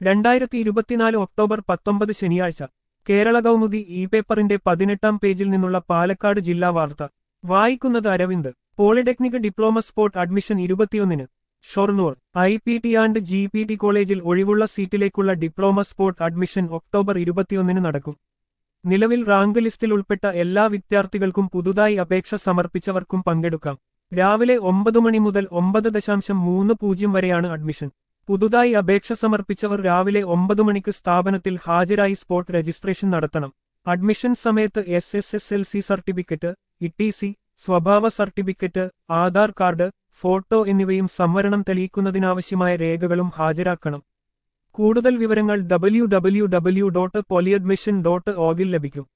രണ്ടായിരത്തി ഇരുപത്തിനാല് ഒക്ടോബർ പത്തൊമ്പത് ശനിയാഴ്ച കേരള കൗമുദി ഇ പേപ്പറിന്റെ പതിനെട്ടാം പേജിൽ നിന്നുള്ള പാലക്കാട് ജില്ലാ വാർത്ത വായിക്കുന്നത് Aravind polytechnic diploma spot admission ഇരുപത്തിയൊന്നിന് Shoranur I P T and G P T കോളേജിൽ ഒഴിവുള്ള സീറ്റിലേക്കുള്ള ഡിപ്ലോമ സ്പോട്ട് അഡ്മിഷൻ ഒക്ടോബർ ഇരുപത്തിയൊന്നിന് നടക്കും നിലവിൽ റാങ്ക് ലിസ്റ്റിൽ ഉൾപ്പെട്ട എല്ലാ വിദ്യാർത്ഥികൾക്കും പുതുതായി അപേക്ഷ സമർപ്പിച്ചവർക്കും പങ്കെടുക്കാം രാവിലെ ഒമ്പത് മണി മുതൽ ഒമ്പത് ദശാംശം മൂന്ന് പൂജ്യം വരെയാണ് അഡ്മിഷൻ പുതുതായി അപേക്ഷ സമർപ്പിച്ചവർ രാവിലെ ഒമ്പത് മണിക്ക് സ്ഥാപനത്തിൽ ഹാജരായി സ്പോട്ട് രജിസ്ട്രേഷൻ നടത്തണം അഡ്മിഷൻ സമയത്ത് S S S L C certificate E C സ്വഭാവ സർട്ടിഫിക്കറ്റ് ആധാർ കാർഡ് ഫോട്ടോ എന്നിവയും സംവരണം തെളിയിക്കുന്നതിനാവശ്യമായ രേഖകളും ഹാജരാക്കണം കൂടുതൽ വിവരങ്ങൾ W W W dot poly admission dot ഓഗിൽ ലഭിക്കും